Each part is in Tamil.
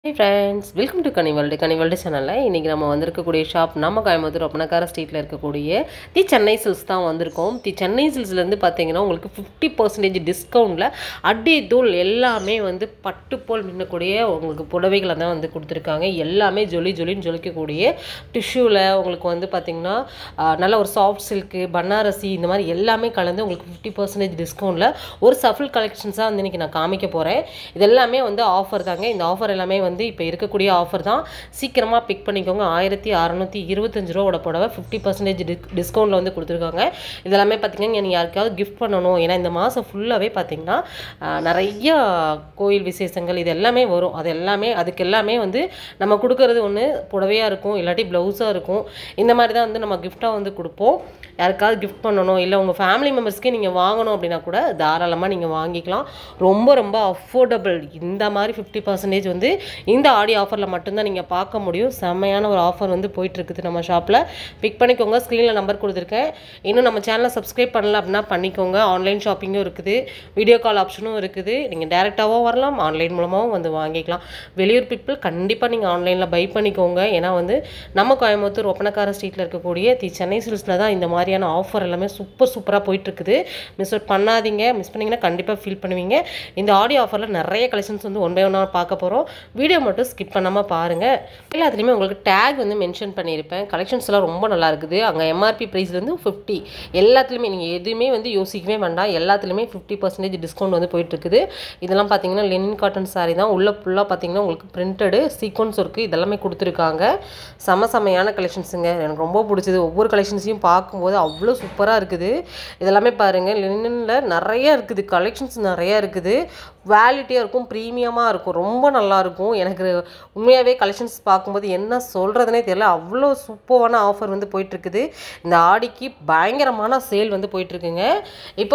ஹை ஃப்ரெண்ட்ஸ் வெல்கம் டு கனிவல்டு கனிவல்டு சேனலில் இன்றைக்கி நம்ம வந்திருக்கக்கூடிய ஷாப் நம்ம கோயம்புத்தூர் ஒப்பனக்கார ஸ்ட்ரீட்டில் இருக்கக்கூடிய தி சென்னை சில்ஸ் தான் வந்திருக்கோம் தி சென்னை சில்ஸ்லேருந்து பார்த்தீங்கன்னா உங்களுக்கு ஃபிஃப்டி பர்சன்டேஜ் டிஸ்கவுண்ட்டில் அடி தூள் எல்லாமே வந்து பட்டு போல் மின்னக்கூடிய உங்களுக்கு புடவைகளை தான் வந்து கொடுத்துருக்காங்க எல்லாமே ஜொலி ஜொலின்னு ஜொலிக்கக்கூடிய டிஷ்யூவில் உங்களுக்கு வந்து பார்த்திங்கன்னா ஆஹ், நல்ல ஒரு சாஃப்ட் சில்க்கு பனாரசி இந்த மாதிரி எல்லாமே கலந்து உங்களுக்கு ஃபிஃப்டி பர்சன்டேஜ் டிஸ்கவுண்ட்டில் ஒரு சஃபில் கலெக்ஷன்ஸாக வந்து இன்றைக்கி நான் காமிக்க போகிறேன் இது எல்லாமே வந்து ஆஃபர் தாங்க இந்த ஆஃபர் எல்லாமே வந்து இப்போ இருக்கக்கூடிய ஆஃபர் தான் சீக்கிரமாக பிக் பண்ணிக்கோங்க ஆயிரத்தி அறநூற்றி இருபத்தஞ்சு ரூபாவோட புடவை ஃபிஃப்டி பர்சன்டேஜ் டிஸ்கவுண்ட்டில் வந்து கொடுத்துருக்காங்க இதெல்லாமே பார்த்தீங்கன்னா நீங்கள் யாருக்காவது கிஃப்ட் பண்ணணும் ஏன்னா இந்த மாதம் ஃபுல்லாகவே பார்த்தீங்கன்னா ஆஹ், நிறைய கோயில் விசேஷங்கள் இது எல்லாமே வரும் அது எல்லாமே அதுக்கு எல்லாமே வந்து நம்ம கொடுக்கறது ஒன்று புடவையாக இருக்கும் இல்லாட்டி ப்ளவுஸாக இருக்கும் இந்த மாதிரி தான் வந்து நம்ம கிஃப்டாக வந்து கொடுப்போம் யாருக்காவது கிஃப்ட் பண்ணணும் இல்லை உங்கள் ஃபேமிலி மெம்பர்ஸ்க்கே நீங்கள் வாங்கணும் அப்படின்னா கூட தாராளமாக நீங்கள் வாங்கிக்கலாம் ரொம்ப ரொம்ப அஃபோர்டபுள் இந்த மாதிரி ஃபிஃப்டி பர்சன்டேஜ் வந்து இந்த ஆடி ஆஃபரில் மட்டும்தான் நீங்கள் பார்க்க முடியும் செம்மையான ஒரு ஆஃபர் வந்து போயிட்டுருக்குது நம்ம ஷாப்பில் பிக் பண்ணிக்கோங்க ஸ்க்ரீனில் நம்பர் கொடுத்துருக்கேன் இன்னும் நம்ம சேனலை சப்ஸ்கிரைப் பண்ணல அப்படின்னா பண்ணிக்கோங்க ஆன்லைன் ஷாப்பிங்கும் இருக்குது வீடியோ கால் ஆப்ஷனும் இருக்குது நீங்கள் டேரெக்டாகவும் வரலாம் ஆன்லைன் மூலமாகவும் வந்து வாங்கிக்கலாம் வெளியூர் பீப்புள் கண்டிப்பாக நீங்கள் ஆன்லைனில் பை பண்ணிக்கோங்க ஏன்னா வந்து நம்ம கோயம்புத்தூர் ஒப்பனக்கார ஸ்ட்ரீட்டில் இருக்கக்கூடிய தி சென்னை சில்ஸில் தான் இந்த மாதிரியான ஆஃபர் எல்லாமே சூப்பர் சூப்பராக போயிட்டுருக்குது மிஸ் அவுட் பண்ணாதீங்க மிஸ் பண்ணிங்கன்னா கண்டிப்பாக ஃபீல் பண்ணுவீங்க இந்த ஆடியோ ஆஃபரில் நிறைய கலெக்ஷன்ஸ் வந்து ஒன் பை ஒன்னாக பார்க்க போகிறோம் வீடியோ மட்டும் ஸ்கிப் பண்ணாமல் பாருங்கள் எல்லாத்துலேயுமே உங்களுக்கு டேக் வந்து மென்ஷன் பண்ணியிருப்பேன் கலெக்ஷன்ஸ் எல்லாம் ரொம்ப நல்லா இருக்குது அங்கே எம்ஆர்பி ப்ரைஸ்லேருந்து ஃபிஃப்டி எல்லாத்துலேயுமே நீங்கள் எதுவுமே வந்து யோசிக்கவே வேண்டாம் எல்லாத்துலேயுமே ஃபிஃப்டி பர்சன்டேஜ் டிஸ்கவுண்ட் வந்து போயிட்டுருக்குது இதெல்லாம் பார்த்தீங்கன்னா லெனின் காட்டன் saree தான் உள்ள ஃபுல்லாக பார்த்தீங்கன்னா உங்களுக்கு பிரிண்டடு சீக்வன்ஸ் ஒர்க்கு இதெல்லாமே கொடுத்துருக்காங்க செம செமையான கலெக்ஷன்ஸுங்க எனக்கு ரொம்ப பிடிச்சது ஒவ்வொரு கலெக்ஷன்ஸையும் பார்க்கும்போது அவ்வளோ சூப்பராக இருக்குது இதெல்லாமே பாருங்கள் லினனில் நிறைய இருக்குது கலெக்ஷன்ஸ் நிறைய இருக்குது குவாலிட்டியாக இருக்கும் ப்ரீமியமாக இருக்கும் ரொம்ப நல்லா இருக்கும் எனக்கு உண்மையாகவே கலெக்ஷன்ஸ் பார்க்கும்போது என்ன சொல்கிறதுனே தெரியல அவ்வளோ சூப்பரான ஆஃபர் வந்து போயிட்டுருக்குது இந்த ஆடிக்கு பயங்கரமான சேல் வந்து போயிட்டுருக்குங்க இப்போ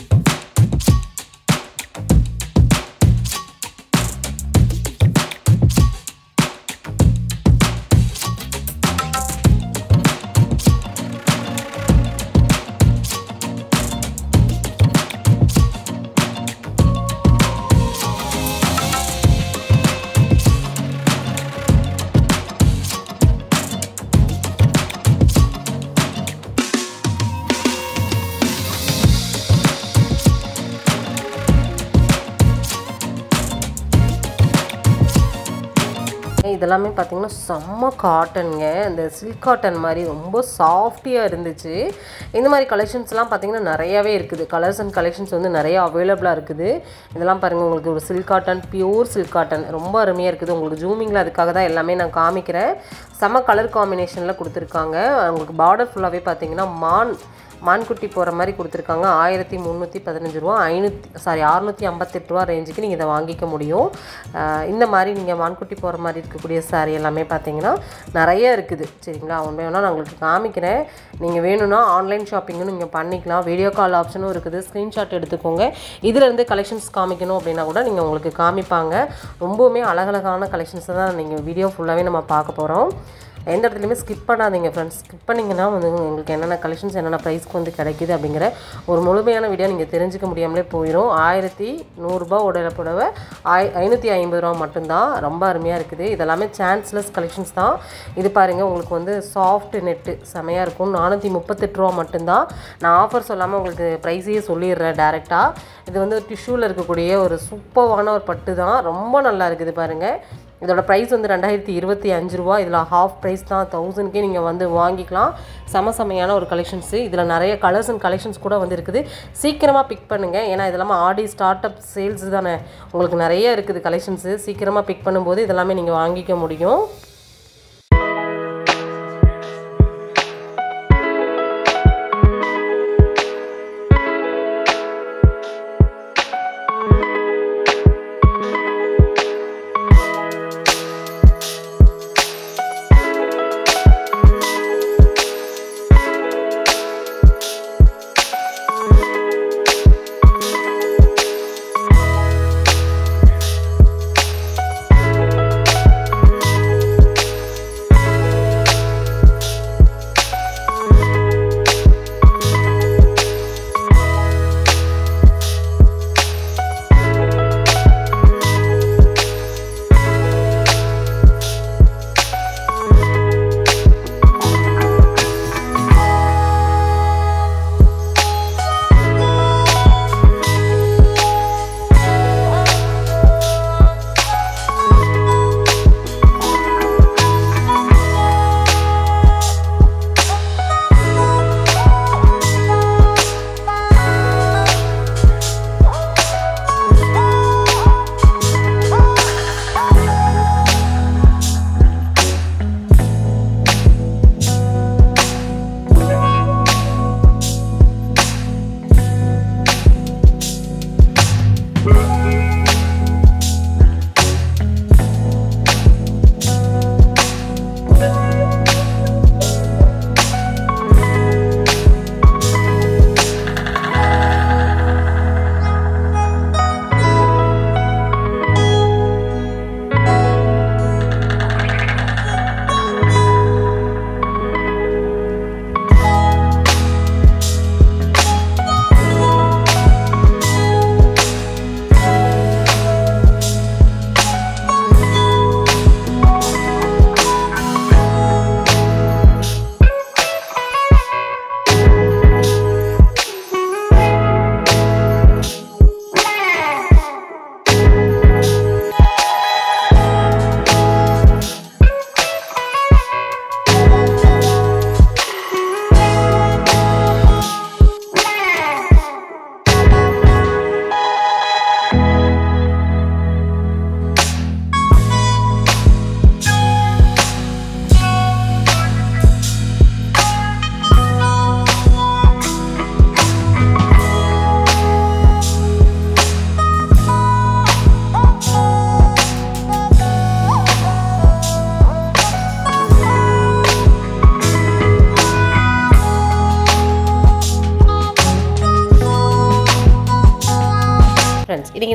இதெல்லாமே பார்த்தீங்கன்னா செம்ம காட்டனுங்க இந்த சில்க் காட்டன் மாதிரி ரொம்ப சாஃப்டியாக இருந்துச்சு இந்த மாதிரி கலெக்ஷன்ஸ்லாம் பார்த்தீங்கன்னா நிறையாவே இருக்குது கலர்ஸ் அண்ட் கலெக்ஷன்ஸ் வந்து நிறைய அவைலபிளாக இருக்குது இதெல்லாம் பாருங்கள் உங்களுக்கு ஒரு silk cotton pure silk cotton ரொம்ப அருமையாக இருக்குது உங்களுக்கு ஜூமிங்கில் அதுக்காக தான் எல்லாமே நான் காமிக்கிறேன் செம்ம கலர் காம்பினேஷனில் கொடுத்துருக்காங்க உங்களுக்கு பார்டர் ஃபுல்லாகவே பார்த்தீங்கன்னா மான் மான்குட்டி போகிற மாதிரி கொடுத்துருக்காங்க ஆயிரத்தி முந்நூற்றி பதினஞ்சு ரூபா ஐநூற்றி சாரி அறுநூற்றி ஐம்பத்தெட்டு ரூபா ரேஞ்சுக்கு நீங்கள் இதை வாங்கிக்க முடியும் ஆஹ் இந்த மாதிரி நீங்கள் மான்குட்டி போகிற மாதிரி இருக்கக்கூடிய சாரி எல்லாமே பார்த்தீங்கன்னா நிறைய இருக்குது சரிங்களா உண்மை வேணால் நான் உங்களுக்கு காமிக்கிறேன் நீங்கள் வேணும்னா ஆன்லைன் ஷாப்பிங்கும் நீங்கள் பண்ணிக்கலாம் வீடியோ கால் ஆப்ஷனும் இருக்குது ஸ்க்ரீன்ஷாட் எடுத்துக்கோங்க இதிலேருந்து கலெக்ஷன்ஸ் காமிக்கணும் அப்படின்னா கூட நீங்கள் உங்களுக்கு காமிப்பாங்க ரொம்பவுமே அழகழகான கலெக்ஷன்ஸை தான் நீங்கள் வீடியோ ஃபுல்லாகவே நம்ம பார்க்க போகிறோம் எந்த இடத்துலையுமே ஸ்கிப் பண்ணாதீங்க ஃப்ரெண்ட்ஸ் ஸ்கிப் பண்ணிங்கன்னா வந்து உங்களுக்கு என்னென்ன கலெக்ஷன்ஸ் என்னென்ன ப்ரைஸ்க்கு வந்து கிடைக்குது அப்படிங்கிற ஒரு முழுமையான வீடியோ நீங்கள் தெரிஞ்சுக்க முடியாமலே போயிடும் ஆயிரத்தி நூறுரூபா உடைய புடவை ஆய் ஐநூற்றி ஐம்பது ரூபா மட்டும்தான் ரொம்ப அருமையாக இருக்குது இதெல்லாமே சான்ஸ்லெஸ் கலெக்ஷன்ஸ் தான் இது பாருங்கள் உங்களுக்கு வந்து சாஃப்ட் நெட்டு செமையாக இருக்கும் நானூற்றி முப்பத்தெட்டு ரூபா மட்டும்தான் நான் ஆஃபர் சொல்லாமல் உங்களுக்கு ப்ரைஸையே சொல்லிடுறேன் டேரெக்டாக இது வந்து டிஷ்யூவில் இருக்கக்கூடிய ஒரு சூப்பரான ஒரு பட்டு தான் ரொம்ப நல்லா இருக்குது பாருங்கள் இதோட ப்ரைஸ் வந்து ரெண்டாயிரத்தி இருபத்தி அஞ்சு ரூபா இதில் ஹாஃப் ப்ரைஸ் தான் தௌசண்ட்கே நீங்கள் வந்து வாங்கிக்கலாம் செம செமையான ஒரு கலெக்ஷன்ஸு இதில் நிறைய கலர்ஸ் அண்ட் கலெக்ஷன்ஸ் கூட வந்து இருக்குது சீக்கிரமாக பிக் பண்ணுங்கள் ஏன்னா இதெல்லாமே ஆடி ஸ்டார்ட் அப் சேல்ஸ் தானே உங்களுக்கு நிறைய இருக்குது கலெக்ஷன்ஸு சீக்கிரமாக பிக் பண்ணும்போது இதெல்லாமே நீங்கள் வாங்கிக்க முடியும்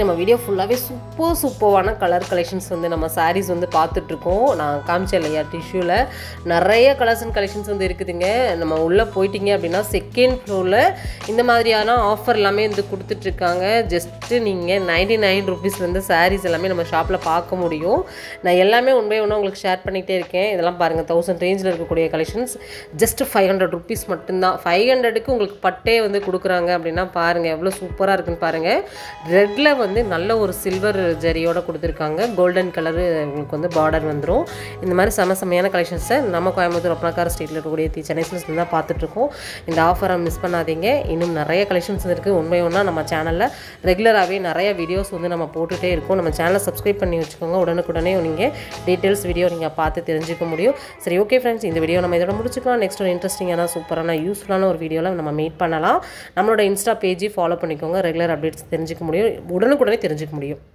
நம்ம வீடியோ ஃபுல்லாகவே சூப்பர் சூப்பரான கலர் கலெக்ஷன்ஸ் வந்து நம்ம சாரீஸ் வந்து பார்த்துட்ருக்கோம் நான் காமிச்சேன் இல்லையா டிஷ்யூவில் நிறைய கலர்ஸ் அண்ட் கலெக்ஷன்ஸ் வந்து இருக்குதுங்க நம்ம உள்ளே போயிட்டீங்க அப்படின்னா செகண்ட் ஃப்ளோரில் இந்த மாதிரியான ஆஃபர் எல்லாமே வந்து கொடுத்துட்ருக்காங்க ஜஸ்ட்டு நீங்கள் நைன்டி நைன் ருபீஸ்லேருந்து சாரீஸ் எல்லாமே நம்ம ஷாப்பில் பார்க்க முடியும் நான் எல்லாமே ஒன் பை ஒன்று உங்களுக்கு ஷேர் பண்ணிகிட்டே இருக்கேன் இதெல்லாம் பாருங்கள் தௌசண்ட் ரேஞ்சில் இருக்கக்கூடிய collections just five hundred rupees மட்டும்தான் ஃபைவ் ஹண்ட்ரடுக்கு உங்களுக்கு பட்டே வந்து கொடுக்குறாங்க அப்படின்னா பாருங்கள் எவ்வளோ சூப்பராக இருக்குன்னு பாருங்கள் ரெட்டில் வந்து நல்ல ஒரு சில்வர் ஜரியோட கொடுத்துருக்காங்க கோல்டன் கலரு உங்களுக்கு வந்து பார்டர் வந்துடும் இந்த மாதிரி செம செமையான கலெக்ஷன்ஸை நம்ம கோயம்புத்தூர் ஒப்பனக்கார ஸ்ட்ரீட்டில் இருக்கக்கூடிய தி சென்னை சில்ஸ்ல தான் பார்த்துட்ருக்கோம் இந்த ஆஃபரை மிஸ் பண்ணாதீங்க இன்னும் நிறைய கலெக்ஷன்ஸ் இருக்குது உண்மை ஒன்றா நம்ம சேனலில் ரெகுலராகவே நிறைய வீடியோஸ் வந்து நம்ம போட்டுகிட்டே இருக்கோம் நம்ம சேனலை சப்ஸ்கிரைப் பண்ணி வச்சுக்கோங்க உடனுக்குடனே நீங்கள் டீட்டெயில்ஸ் வீடியோ நீங்கள் பார்த்து தெரிஞ்சுக்க முடியும் சரி ஓகே ஃப்ரெண்ட்ஸ் இந்த வீடியோ நம்ம இதோட முடிச்சுக்கலாம் நெக்ஸ்ட் ஒரு இன்ட்ரெஸ்டிங்கான சூப்பரான யூஸ்ஃபுல்லான ஒரு வீடியோவில் நம்ம மீட் பண்ணலாம் நம்மளோட இன்ஸ்டா பேஜை ஃபாலோ பண்ணிக்கோங்க ரெகுலர் அப்டேட்ஸ் தெரிஞ்சுக்க முடியும் உடனுக்குடனே தெரிஞ்சுக்க முடியும்